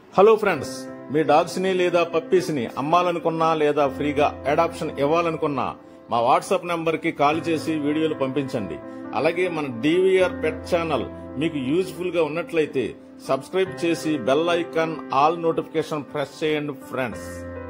hello friends మీ dogs ని లేదా puppies ని అమ్మాలనుకున్నా లేదా ఫ్రీగా అడాప్షన్ ఇవ్వాలనుకున్నా మా వాట్సాప్ నంబర్ కి కాల్ చేసి వీడియోలు పంపించండి అలాగే మన డివిఆర్ పెట్ ఛానల్ మీకు యూజ్ఫుల్ గా ఉన్నట్లయితే సబ్స్క్రైబ్ చేసి bell icon all notification press చేయండి friends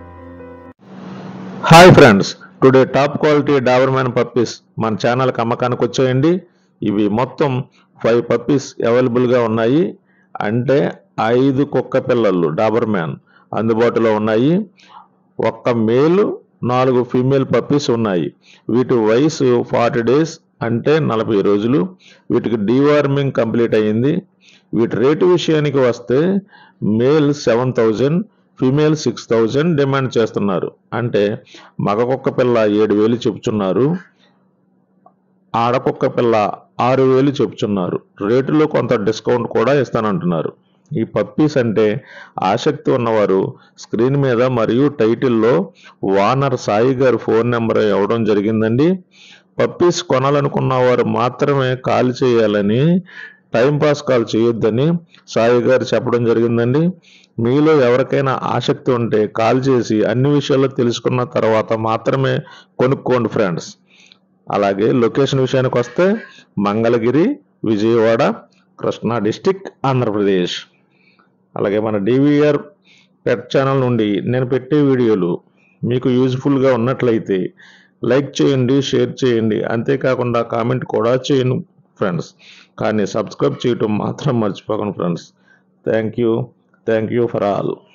hi friends today top quality Doberman puppies మన ఛానల్కి అమ్మకానికి వచ్చేయండి ఇవి మొత్తం ఫైవ్ పప్పీస్ అవైలబుల్గా ఉన్నాయి అంటే ఐదు కుక్క పిల్లలు డాబర్మ్యాన్ అందుబాటులో ఉన్నాయి ఒక్క మేల్ నాలుగు ఫీమేల్ పప్పీస్ ఉన్నాయి వీటి వయసు ఫార్టీ డేస్ అంటే నలభై రోజులు వీటికి డీవార్మింగ్ కంప్లీట్ అయ్యింది వీటి రేటు విషయానికి వస్తే male seven thousand female six thousand demand చేస్తున్నారు అంటే మగ కుక్క పిల్ల ఏడు వేలు చెప్తున్నారు ఆడకుక్క పిల్ల ఆరు వేలు చెప్తున్నారు రేటులో కొంత డిస్కౌంట్ కూడా ఇస్తానంటున్నారు ఈ పప్పీస్ అంటే ఆసక్తి ఉన్నవారు స్క్రీన్ మీద మరియు టైటిల్లో వానర్ సాయి గారి ఫోన్ నెంబర్ ఇవ్వడం జరిగిందండి పప్పీస్ కొనాలనుకున్న వారు మాత్రమే కాల్ చేయాలని టైం పాస్ కాల్ చేయొద్దని సాయి గారు చెప్పడం జరిగిందండి మీలో ఎవరికైనా ఆసక్తి ఉంటే కాల్ చేసి అన్ని విషయాలు తెలుసుకున్న తర్వాత మాత్రమే కొనుక్కోండి ఫ్రెండ్స్ అలాగే లొకేషన్ విషయానికి వస్తే మంగళగిరి విజయవాడ కృష్ణా డిస్టిక్ ఆంధ్రప్రదేశ్ అలాగే మన డివిఆర్ పెట్ ఛానల్ నుండి నేను పెట్టే వీడియోలు మీకు యూజ్ఫుల్గా ఉన్నట్లయితే లైక్ చేయండి షేర్ చేయండి అంతేకాకుండా కామెంట్ కూడా చేయండి ఫ్రెండ్స్ కానీ సబ్స్క్రైబ్ చేయటం మాత్రం మర్చిపోకండి friends thank you thank you for all